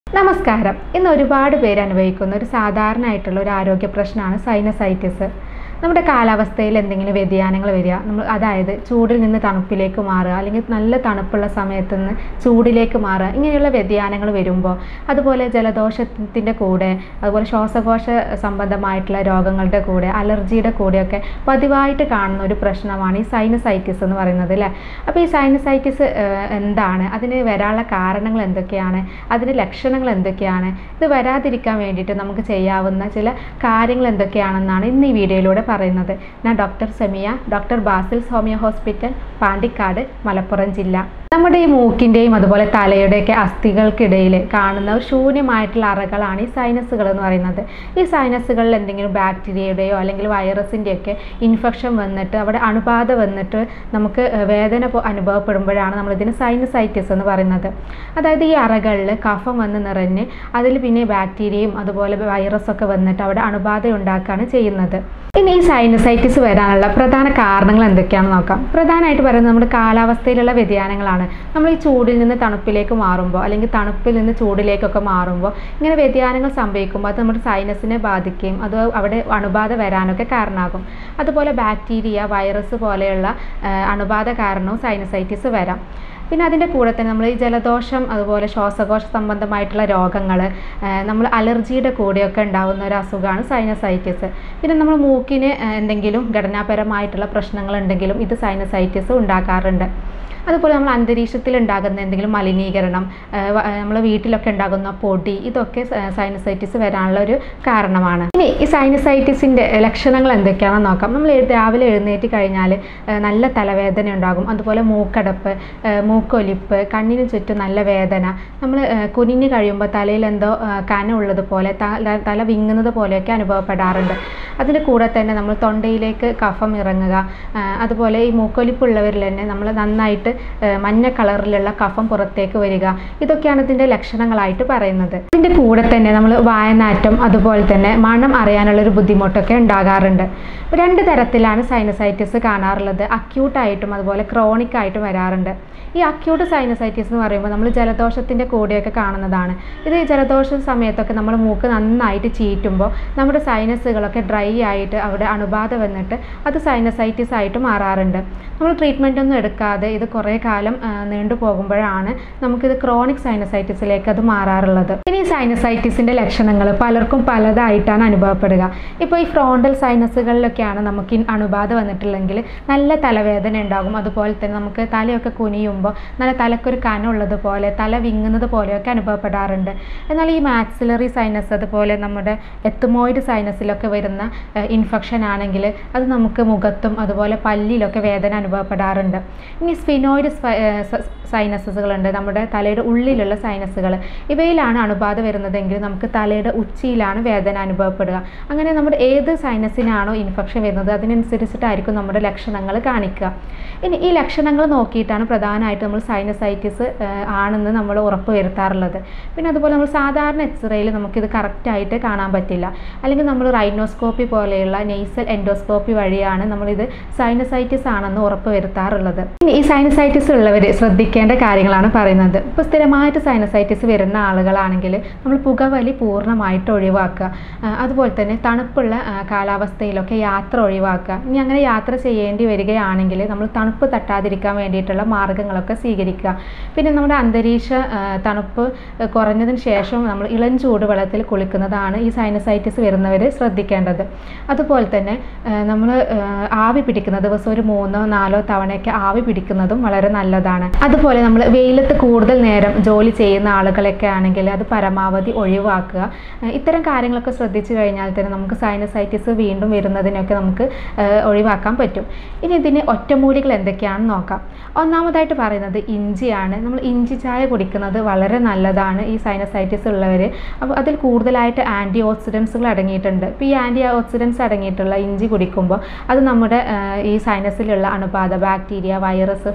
നമസ്കാരം ഇന്ന് ഒരുപാട് പേര് അനുഭവിക്കുന്ന ഒരു സാധാരണയായിട്ടുള്ള ഒരു ആരോഗ്യ പ്രശ്നമാണ് സൈനസൈറ്റിസ് നമ്മുടെ കാലാവസ്ഥയിൽ എന്തെങ്കിലും വ്യതിയാനങ്ങൾ വരിക നമ്മൾ അതായത് ചൂടിൽ നിന്ന് തണുപ്പിലേക്ക് മാറുക അല്ലെങ്കിൽ നല്ല തണുപ്പുള്ള സമയത്ത് നിന്ന് ചൂടിലേക്ക് മാറുക ഇങ്ങനെയുള്ള വ്യതിയാനങ്ങൾ വരുമ്പോൾ അതുപോലെ ജലദോഷത്തിൻ്റെ കൂടെ അതുപോലെ ശ്വാസകോശ സംബന്ധമായിട്ടുള്ള രോഗങ്ങളുടെ കൂടെ അലർജിയുടെ കൂടെയൊക്കെ പതിവായിട്ട് കാണുന്ന ഒരു പ്രശ്നമാണ് ഈ സൈനസൈറ്റിസ് എന്ന് പറയുന്നത് അല്ലേ അപ്പോൾ ഈ സൈനസൈറ്റിസ് എന്താണ് അതിന് വരാനുള്ള കാരണങ്ങൾ എന്തൊക്കെയാണ് അതിൻ്റെ ലക്ഷണങ്ങൾ എന്തൊക്കെയാണ് ഇത് വരാതിരിക്കാൻ വേണ്ടിയിട്ട് നമുക്ക് ചെയ്യാവുന്ന ചില കാര്യങ്ങൾ എന്തൊക്കെയാണെന്നാണ് ഇന്ന് ഈ വീഡിയോയിലൂടെ പറയുന്നത് ഞാൻ doctor Semiya doctor Basil's homeo hospital Pandikkad Malappuram ജില്ല നമ്മുടെ ഈ മൂക്കിൻ്റെയും അതുപോലെ തലയുടെയൊക്കെ അസ്ഥികൾക്കിടയിൽ കാണുന്ന ഒരു ശൂന്യമായിട്ടുള്ള അറകളാണ് ഈ സൈനസുകൾ എന്ന് പറയുന്നത് ഈ സൈനസുകളിൽ എന്തെങ്കിലും ബാക്ടീരിയയുടെയോ അല്ലെങ്കിൽ വൈറസിൻ്റെയൊക്കെ ഇൻഫെക്ഷൻ വന്നിട്ട് അവിടെ അണുബാധ വന്നിട്ട് നമുക്ക് വേദന പോ- അനുഭവപ്പെടുമ്പോഴാണ് നമ്മളിതിന് സൈനസൈറ്റിസ് എന്ന് പറയുന്നത് അതായത് ഈ അറകളിൽ കഫം വന്ന് നിറഞ്ഞ് അതിൽ പിന്നെ ബാക്ടീരിയയും അതുപോലെ വൈറസൊക്കെ വന്നിട്ട് അവിടെ അണുബാധ ഉണ്ടാക്കുകയാണ് ചെയ്യുന്നത് ഇനി ഈ സൈനസൈറ്റിസ് വരാനുള്ള പ്രധാന കാരണങ്ങൾ എന്തൊക്കെയാണെന്ന് നോക്കാം പ്രധാനമായിട്ട് പറയുന്നത് നമ്മുടെ കാലാവസ്ഥയിലുള്ള വ്യതിയാനങ്ങളാണ് നമ്മൾ ഈ ചൂടിൽ നിന്ന് തണുപ്പിലേക്ക് മാറുമ്പോൾ അല്ലെങ്കിൽ തണുപ്പിൽ നിന്ന് ചൂടിലേക്കൊക്കെ മാറുമ്പോൾ ഇങ്ങനെ വ്യതിയാനങ്ങൾ സംഭവിക്കുമ്പോൾ അത് നമ്മുടെ സൈനസിനെ ബാധിക്കുകയും അത് അവിടെ അണുബാധ വരാനൊക്കെ കാരണമാകും അതുപോലെ ബാക്ടീരിയ വൈറസ് പോലെയുള്ള ആ, അണുബാധ കാരണവും സൈനസൈറ്റിസ് വരാം പിന്നെ അതിൻ്റെ കൂടെ തന്നെ നമ്മൾ ഈ ജലദോഷം അതുപോലെ ശ്വാസകോശ സംബന്ധമായിട്ടുള്ള രോഗങ്ങൾ നമ്മൾ അലർജിയുടെ കൂടെയൊക്കെ ഉണ്ടാകുന്ന ഒരു അസുഖമാണ് സൈനസൈറ്റിസ് പിന്നെ നമ്മൾ മൂക്കിന് ആ, എന്തെങ്കിലും ഘടനാപരമായിട്ടുള്ള പ്രശ്നങ്ങൾ ഉണ്ടെങ്കിലും ഇത് സൈനസൈറ്റിസ് ഉണ്ടാക്കാറുണ്ട് അതുപോലെ നമ്മൾ അന്തരീക്ഷത്തിൽ ഉണ്ടാകുന്ന എന്തെങ്കിലും മലിനീകരണം നമ്മൾ വീട്ടിലൊക്കെ ഉണ്ടാകുന്ന പൊടി ഇതൊക്കെ സൈനസൈറ്റിസ് വരാനുള്ള ഒരു കാരണമാണ് ഇനി ഈ സൈനസൈറ്റിസിൻ്റെ ലക്ഷണങ്ങൾ എന്തൊക്കെയാണെന്ന് നോക്കാം നമ്മൾ എഴു- രാവിലെ എഴുന്നേറ്റ് കഴിഞ്ഞാൽ നല്ല തലവേദന ഉണ്ടാകും അതുപോലെ മൂക്കടപ്പ് ഏഹ് മൂക്കൊലിപ്പ് കണ്ണിന് ചുറ്റും നല്ല വേദന നമ്മൾ കുനിഞ്ഞ് കഴിയുമ്പോൾ തലയിൽ എന്തോ ഏഹ് കനം ഉള്ളതുപോലെ തല തല വിങ്ങുന്നത് പോലെയൊക്കെ അനുഭവപ്പെടാറുണ്ട് അതിൻ്റെ കൂടെ തന്നെ നമ്മൾ തൊണ്ടയിലേക്ക് കഫം ഇറങ്ങുക ഏഹ് അതുപോലെ ഈ മൂക്കൊലിപ്പുള്ളവരിൽ തന്നെ നമ്മൾ നന്നായിട്ട് ഏഹ് മഞ്ഞ കളറിലുള്ള കഫം പുറത്തേക്ക് വരിക ഇതൊക്കെയാണ് ഇതിൻ്റെ ലക്ഷണങ്ങളായിട്ട് പറയുന്നത് ഇതിൻ്റെ കൂടെ തന്നെ നമ്മൾ വായനാറ്റം അതുപോലെ തന്നെ മണം അറിയാനുള്ള ഒരു ബുദ്ധിമുട്ടൊക്കെ ഉണ്ടാകാറുണ്ട് രണ്ട് തരത്തിലാണ് സൈനസൈറ്റിസ് കാണാറുള്ളത് അക്യൂട്ടായിട്ടും അതുപോലെ ക്രോണിക് ആയിട്ടും വരാറുണ്ട് ഈ അക്യൂട്ട് സൈനസൈറ്റിസ് എന്ന് പറയുമ്പോൾ നമ്മൾ ജലദോഷത്തിൻ്റെ കൂടെയൊക്കെ കാണുന്നതാണ് ഇത് ഈ ജലദോഷ സമയത്തൊക്കെ നമ്മൾ മൂക്ക് നന്നായിട്ട് ചീറ്റുമ്പോൾ നമ്മുടെ സൈനസുകളൊക്കെ ഡ്രൈ ആയിട്ട് അവിടെ അണുബാധ വന്നിട്ട് അത് സൈനസൈറ്റിസ് ആയിട്ട് മാറാറുണ്ട് നമ്മൾ ട്രീറ്റ്മെൻ്റ് ഒന്നും എടുക്കാതെ ഇത് കുറേ കാലം ആ, നീണ്ടു പോകുമ്പോഴാണ് നമുക്കിത് ക്രോണിക് സൈനസൈറ്റിസിലേക്ക് അത് മാറാറുള്ളത് ഇനി ഈ സൈനസൈറ്റിസിൻ്റെ ലക്ഷണങ്ങൾ പലർക്കും പലതായിട്ടാണ് അനുഭവപ്പെടുക ഇപ്പോൾ ഈ ഫ്രോണ്ടൽ സൈനസുകളിലൊക്കെയാണ് നമുക്ക് ഈ അണുബാധ വന്നിട്ടുള്ളെങ്കിൽ നല്ല തലവേദന ഉണ്ടാകും അതുപോലെ തന്നെ നമുക്ക് തലയൊക്കെ കുനിയുമ്പോൾ നല്ല തലക്കൊരു കനമുള്ളതുപോലെ തല വിങ്ങുന്നത് പോലെയൊക്കെ അനുഭവപ്പെടാറുണ്ട് എന്നാൽ ഈ മാക്സിലറി സൈനസ് അതുപോലെ നമ്മുടെ എത്തുമോയിഡ് സൈനസിലൊക്കെ വരുന്ന ഇൻഫെക്ഷൻ ആണെങ്കിൽ അത് നമുക്ക് മുഖത്തും അതുപോലെ പല്ലിലൊക്കെ വേദന അനുഭവപ്പെടാറുണ്ട് ഇനി സ്ഫിനോയിഡ് സൈനസസുകളുണ്ട് നമ്മുടെ തലയുടെ ഉള്ളിലുള്ള സൈനസുകൾ ഇവയിലാണ് അണുബാധ വരുന്നതെങ്കിൽ നമുക്ക് തലയുടെ ഉച്ചിയിലാണ് വേദന അനുഭവപ്പെടുക അങ്ങനെ നമ്മുടെ ഏത് സൈനസിനാണോ ഇൻഫെക്ഷൻ വരുന്നത് അതിനനുസരിച്ചിട്ടായിരിക്കും നമ്മുടെ ലക്ഷണങ്ങൾ കാണിക്കുക ഇനി ഈ ലക്ഷണങ്ങൾ നോക്കിയിട്ടാണ് പ്രധാനമായിട്ട് നമ്മൾ സൈനസൈറ്റിസ് ആണെന്ന് നമ്മൾ ഉറപ്പ് വരുത്താറുള്ളത് പിന്നെ അതുപോലെ നമ്മൾ സാധാരണ എക്സ്റേയിൽ നമുക്കിത് കറക്റ്റായിട്ട് കാണാൻ പറ്റില്ല അല്ലെങ്കിൽ നമ്മൾ റൈനോസ്കോപ്പി പോലെയുള്ള നെയ്സൽ എൻഡോസ്കോപ്പി വഴിയാണ് നമ്മളിത് സൈനസൈറ്റിസ് ആണെന്ന് ഉറപ്പ് വരുത്താറുള്ളത് ഇനി ഈ സൈനസൈറ്റിസ് ഉള്ളവർ ശ്രദ്ധിക്കേണ്ട കാര്യങ്ങളാണ് പറയുന്നത് ഇപ്പോൾ സ്ഥിരമായിട്ട് സൈനസൈറ്റിസ് വരുന്ന ആളുകളാണെങ്കിൽ നമ്മൾ പുകവലി പൂർണ്ണമായിട്ട് ഒഴിവാക്കുക ആ, അതുപോലെ തന്നെ തണുപ്പുള്ള ആ, കാലാവസ്ഥയിലൊക്കെ യാത്ര ഒഴിവാക്കുക ഇനി അങ്ങനെ യാത്ര ചെയ്യേണ്ടി വരികയാണെങ്കിൽ നമ്മൾ തണുപ്പ് തട്ടാതിരിക്കാൻ വേണ്ടിയിട്ടുള്ള മാർഗ്ഗങ്ങളൊക്കെ സ്വീകരിക്കുക പിന്നെ നമ്മുടെ അന്തരീക്ഷ ആ, തണുപ്പ് ആ, കുറഞ്ഞതിന് ശേഷം നമ്മൾ ഇളം ചൂടുവെള്ളത്തിൽ കുളിക്കുന്നതാണ് ഈ സൈനസൈറ്റിസ് വരുന്നവർ ശ്രദ്ധിക്കേണ്ടത് അതുപോലെ തന്നെ നമ്മൾ ആവി പിടിക്കുന്ന ദിവസം ഒരു മൂന്നോ നാലോ തവണയൊക്കെ ആവി പിടിക്കുന്നതും വളരെ നല്ലതാണ് അതുപോലെ നമ്മൾ വെയിലത്ത് കൂടുതൽ നേരം ജോലി ചെയ്യുന്ന ആളുകളൊക്കെ ആണെങ്കിൽ അത് പരമാവധി ഒഴിവാക്കുക ഏഹ് ഇത്തരം കാര്യങ്ങളൊക്കെ ശ്രദ്ധിച്ചു കഴിഞ്ഞാൽ തന്നെ നമുക്ക് സൈനസൈറ്റിസ് വീണ്ടും വരുന്നതിനൊക്കെ നമുക്ക് ഏഹ് ഒഴിവാക്കാൻ പറ്റും ഇനി ഇതിന് ഒറ്റമൂലികൾ എന്തൊക്കെയാണെന്ന് നോക്കാം ഒന്നാമതായിട്ട് പറയുന്നത് ഇഞ്ചിയാണ് നമ്മൾ ഇഞ്ചി ചായ കുടിക്കുന്നത് വളരെ നല്ലതാണ് ഈ സൈനസൈറ്റിസ് ഉള്ളവർ അപ്പോൾ അതിൽ കൂടുതലായിട്ട് ആൻറ്റി ഓക്സിഡൻസുകൾ അടങ്ങിയിട്ടുണ്ട് ഇപ്പോൾ ഈ ആൻറ്റി ഓക്സിഡൻസ് അടങ്ങിയിട്ടുള്ള ഇഞ്ചി കുടിക്കുമ്പോൾ അത് നമ്മുടെ ഏഹ് ഈ സൈനസിലുള്ള അണുബാധ ബാക്ടീരിയ വൈറസ്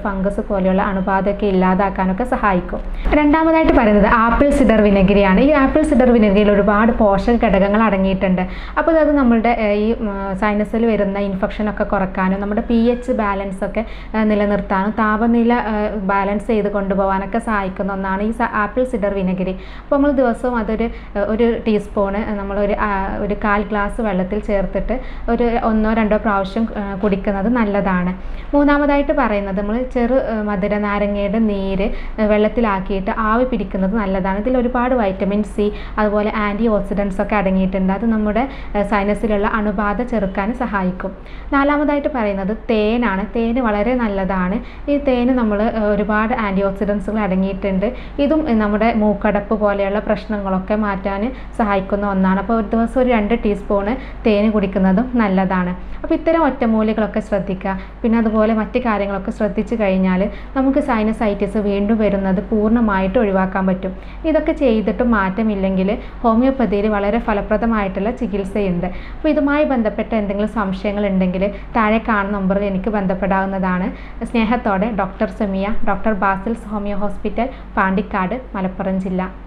ഫംഗസ് പോലെയുള്ള അണുബാധയൊക്കെ ഇല്ലാതാക്കാനൊക്കെ സഹായിക്കും രണ്ടാമതായിട്ട് പറയുന്നത് ആപ്പിൾ സിഡർ വിനെഗരിയാണ് ഈ ആപ്പിൾ സിഡർ വിനെഗരിയിൽ ഒരുപാട് പോഷക ഘടകങ്ങൾ അടങ്ങിയിട്ടുണ്ട് അപ്പോൾ അത് നമ്മളുടെ ഏഹ്, ഈ സൈനസിൽ വരുന്ന ഇൻഫെക്ഷനൊക്കെ കുറക്കാനും നമ്മുടെ പി എച്ച് ബാലൻസ് ഒക്കെ ഏഹ്, നിലനിർത്താനും താപനില ഏഹ്, ബാലൻസ് ചെയ്ത് കൊണ്ടുപോകാനൊക്കെ സഹായിക്കുന്ന ഒന്നാണ് ഈ സ- ആപ്പിൾ സിഡർ വിനെഗരി അപ്പോൾ നമ്മൾ ദിവസവും അതൊരു ഏഹ്, ഒരു ടീസ്പൂണ് നമ്മളൊരു ആ, ഒരു കാൽ ഗ്ലാസ് വെള്ളത്തിൽ ചേർത്തിട്ട് ഒരു ഒന്നോ രണ്ടോ പ്രാവശ്യം ഏഹ്, കുടിക്കുന്നത് നല്ലതാണ് മൂന്നാമതായിട്ട് പറയുന്നത് നമ്മൾ ചെറു ഏഹ്, മധുര നാരങ്ങയുടെ നീര് ഏഹ്, വെള്ളത്തിലാക്കിയിട്ട് ആവി പിടിക്കുന്നത് നല്ലതാണ് ഇതിൽ ഒരുപാട് വൈറ്റമിൻ സി അതുപോലെ ആൻറ്റി ഓക്സിഡൻസ് ഒക്കെ അടങ്ങിയിട്ടുണ്ട് അത് നമ്മുടെ ഏഹ്, സൈനസിലുള്ള അണുബാധ ചെറുക്കാൻ സഹായിക്കും നാലാമതായിട്ട് പറയുന്നത് തേനാണ് തേന് വളരെ നല്ലതാണ് ഈ തേന് നമ്മൾ ഒരുപാട് ആൻറ്റി ഓക്സിഡൻസുകൾ അടങ്ങിയിട്ടുണ്ട് ഇതും ഏഹ്, നമ്മുടെ മൂക്കടപ്പ് പോലെയുള്ള പ്രശ്നങ്ങളൊക്കെ മാറ്റാൻ സഹായിക്കുന്ന ഒന്നാണ് അപ്പോൾ ഒരു ദിവസം ഒരു രണ്ട് ടീസ്പൂണ് തേന് കുടിക്കുന്നതും നല്ലതാണ് അപ്പോൾ ഇത്തരം ഒറ്റമൂലികളൊക്കെ ശ്രദ്ധിക്കുക പിന്നെ അതുപോലെ മറ്റ് കാര്യങ്ങളൊക്കെ ശ്രദ്ധിച്ചു കഴിഞ്ഞാൽ നമുക്ക് സൈനസൈറ്റിസ് വീണ്ടും വരുന്നത് പൂർണ്ണമായിട്ട് ഒഴിവാക്കാൻ പറ്റും ഇതൊക്കെ ചെയ്തിട്ടും മാറ്റമില്ലെങ്കിൽ ഹോമിയോപ്പതിയിൽ വളരെ ഫലപ്രദമായിട്ടുള്ള ചികിത്സയുണ്ട് അപ്പോൾ ഇതുമായി ബന്ധപ്പെട്ട എന്തെങ്കിലും സംശയങ്ങൾ ഉണ്ടെങ്കിൽ താഴെ കാണുന്ന നമ്പറിൽ എനിക്ക് ബന്ധപ്പെടാവുന്നതാണ് സ്നേഹത്തോടെ doctor Semiya doctor Basil's homeo hospital Pandikkad Malappuram ജില്ല